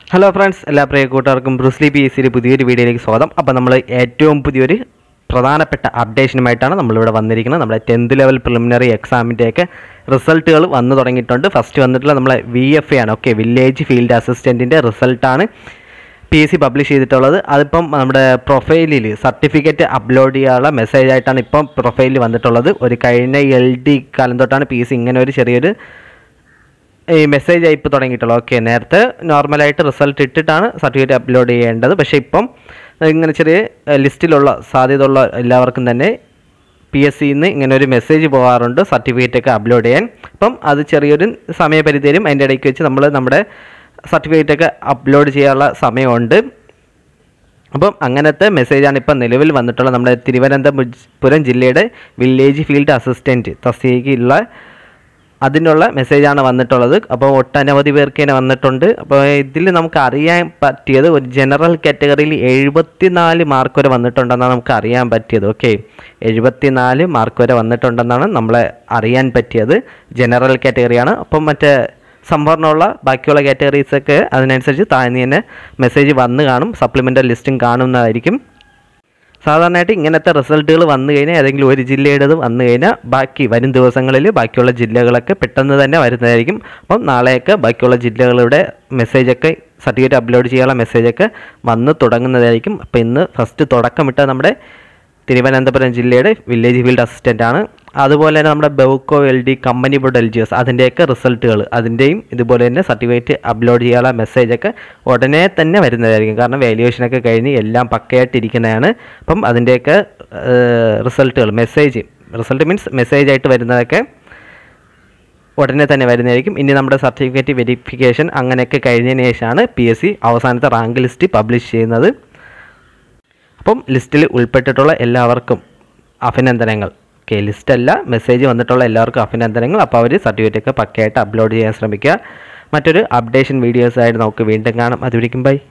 hello friends എല്ലാ പ്രിയ കൂട്ടുകാർക്കും Bruce Lee P S സിയുടെ പുതിയൊരു വീഡിയോയിലേക്ക് സ്വാഗതം അപ്പോൾ നമ്മൾ ഏറ്റവും പുതിയൊരു പ്രധാനപ്പെട്ട അപ്ഡേഷനുമായിട്ടാണ് നമ്മളിവിടെ വന്നിരിക്കുന്നത് നമ്മുടെ ടെൻത്ത് ലെവൽ പ്രിലിമിനറി എക്സാമിൻ്റെയൊക്കെ റിസൾട്ടുകൾ വന്നു തുടങ്ങിയിട്ടുണ്ട് ഫസ്റ്റ് വന്നിട്ടുള്ള നമ്മളെ വി എഫ് എ ആണ് ഓക്കെ വില്ലേജ് ഫീൽഡ് അസിസ്റ്റൻറ്റിൻ്റെ റിസൾട്ടാണ് പി എസ് സി പബ്ലിഷ് ചെയ്തിട്ടുള്ളത് അതിപ്പം നമ്മുടെ പ്രൊഫൈലിൽ സർട്ടിഫിക്കറ്റ് അപ്ലോഡ് ചെയ്യാനുള്ള മെസ്സേജ് ആയിട്ടാണ് ഇപ്പം പ്രൊഫൈലിൽ വന്നിട്ടുള്ളത് ഒരു കഴിഞ്ഞ എൽ ഡി കാലം തൊട്ടാണ് പി എസ് സി ഇങ്ങനെ ഒരു ചെറിയൊരു ഈ മെസ്സേജ് അയപ്പ് തുടങ്ങിയിട്ടുള്ളൂ ഓക്കെ നേരത്തെ നോർമലായിട്ട് റിസൾട്ട് ഇട്ടിട്ടാണ് സർട്ടിഫിക്കറ്റ് അപ്ലോഡ് ചെയ്യേണ്ടത് പക്ഷേ ഇപ്പം ഇങ്ങനെ ചെറിയ ലിസ്റ്റിലുള്ള സാധ്യതയുള്ള എല്ലാവർക്കും തന്നെ പി എസ് സിന്ന് ഇങ്ങനെ ഒരു മെസ്സേജ് പോകാറുണ്ട് സർട്ടിഫിക്കറ്റ് ഒക്കെ അപ്ലോഡ് ചെയ്യാൻ അപ്പം അത് ചെറിയൊരു സമയപരിധി തരും അതിൻ്റെ ഇടയ്ക്ക് വെച്ച് നമ്മൾ നമ്മുടെ സർട്ടിഫിക്കറ്റ് ഒക്കെ അപ്ലോഡ് ചെയ്യാനുള്ള സമയമുണ്ട് അപ്പം അങ്ങനത്തെ മെസ്സേജാണ് ഇപ്പം നിലവിൽ വന്നിട്ടുള്ളത് നമ്മുടെ തിരുവനന്തപുരം ജില്ലയുടെ വില്ലേജ് ഫീൽഡ് അസിസ്റ്റൻറ്റ് തസ്തികയ്ക്കുള്ള അതിനുള്ള മെസ്സേജാണ് വന്നിട്ടുള്ളത് അപ്പോൾ ഒട്ടനവധി പേർക്ക് തന്നെ വന്നിട്ടുണ്ട് അപ്പോൾ ഇതിൽ നമുക്ക് അറിയാൻ പറ്റിയത് ഒരു ജനറൽ കാറ്റഗറിയിൽ എഴുപത്തിനാല് മാർക്ക് വരെ വന്നിട്ടുണ്ടെന്നാണ് നമുക്ക് അറിയാൻ പറ്റിയത് ഓക്കെ എഴുപത്തിനാല് മാർക്ക് വരെ വന്നിട്ടുണ്ടെന്നാണ് നമ്മളെ അറിയാൻ പറ്റിയത് ജനറൽ കാറ്റഗറിയാണ് അപ്പം മറ്റേ സംവരണമുള്ള ബാക്കിയുള്ള കാറ്റഗറീസൊക്കെ അതിനനുസരിച്ച് താഴ്ന്നു തന്നെ മെസ്സേജ് വന്ന് കാണും സപ്ലിമെൻ്റൽ ലിസ്റ്റും കാണുന്നതായിരിക്കും സാധാരണയായിട്ട് ഇങ്ങനത്തെ റിസൾട്ടുകൾ വന്നു കഴിഞ്ഞാൽ ഏതെങ്കിലും ഒരു ജില്ലയുടേത് വന്നു കഴിഞ്ഞാൽ ബാക്കി വരും ദിവസങ്ങളിൽ ബാക്കിയുള്ള ജില്ലകളൊക്കെ പെട്ടെന്ന് തന്നെ വരുന്നതായിരിക്കും അപ്പം നാളെയൊക്കെ ബാക്കിയുള്ള ജില്ലകളുടെ മെസ്സേജൊക്കെ സർട്ടിഫിക്കറ്റ് അപ്ലോഡ് ചെയ്യാനുള്ള മെസ്സേജൊക്കെ വന്ന് തുടങ്ങുന്നതായിരിക്കും അപ്പോൾ ഇന്ന് ഫസ്റ്റ് തുടക്കമിട്ട നമ്മുടെ തിരുവനന്തപുരം ജില്ലയുടെ വില്ലേജ് ഫീൽഡ് അസിസ്റ്റൻ്റ് ആണ് അതുപോലെ തന്നെ നമ്മുടെ Bevco L D company board L G S അതിൻ്റെയൊക്കെ റിസൾട്ടുകൾ അതിൻ്റെയും ഇതുപോലെ തന്നെ സർട്ടിഫിക്കറ്റ് അപ്ലോഡ് ചെയ്യാനുള്ള മെസ്സേജൊക്കെ ഉടനെ തന്നെ വരുന്നതായിരിക്കും കാരണം വാല്യുവേഷനൊക്കെ കഴിഞ്ഞ് എല്ലാം പക്കയായിട്ടിരിക്കുന്നതാണ് അപ്പം അതിൻ്റെയൊക്കെ റിസൾട്ടുകൾ മെസ്സേജ് റിസൾട്ട് മീൻസ് മെസ്സേജ് ആയിട്ട് വരുന്നതൊക്കെ ഉടനെ തന്നെ വരുന്നതായിരിക്കും ഇനി നമ്മുടെ സർട്ടിഫിക്കറ്റ് വെരിഫിക്കേഷൻ അങ്ങനെയൊക്കെ കഴിഞ്ഞതിന് ശേഷമാണ് പി എസ് സി അവസാനത്തെ റാങ്ക് ലിസ്റ്റ് പബ്ലിഷ് ചെയ്യുന്നത് അപ്പം ലിസ്റ്റിൽ ഉൾപ്പെട്ടിട്ടുള്ള എല്ലാവർക്കും അഭിനന്ദനങ്ങൾ ഓക്കെ ലിസ്റ്റല്ല മെസ്സേജ് വന്നിട്ടുള്ള എല്ലാവർക്കും അഭിനന്ദനങ്ങൾ അപ്പോൾ അവർ സർട്ടിഫിക്കറ്റ് ഒക്കെ പക്കയായിട്ട് അപ്ലോഡ് ചെയ്യാൻ ശ്രമിക്കുക മറ്റൊരു അപ്ഡേഷൻ വീഡിയോസായിട്ട് നമുക്ക് വീണ്ടും കാണാം അതുവരിക്കും ബൈ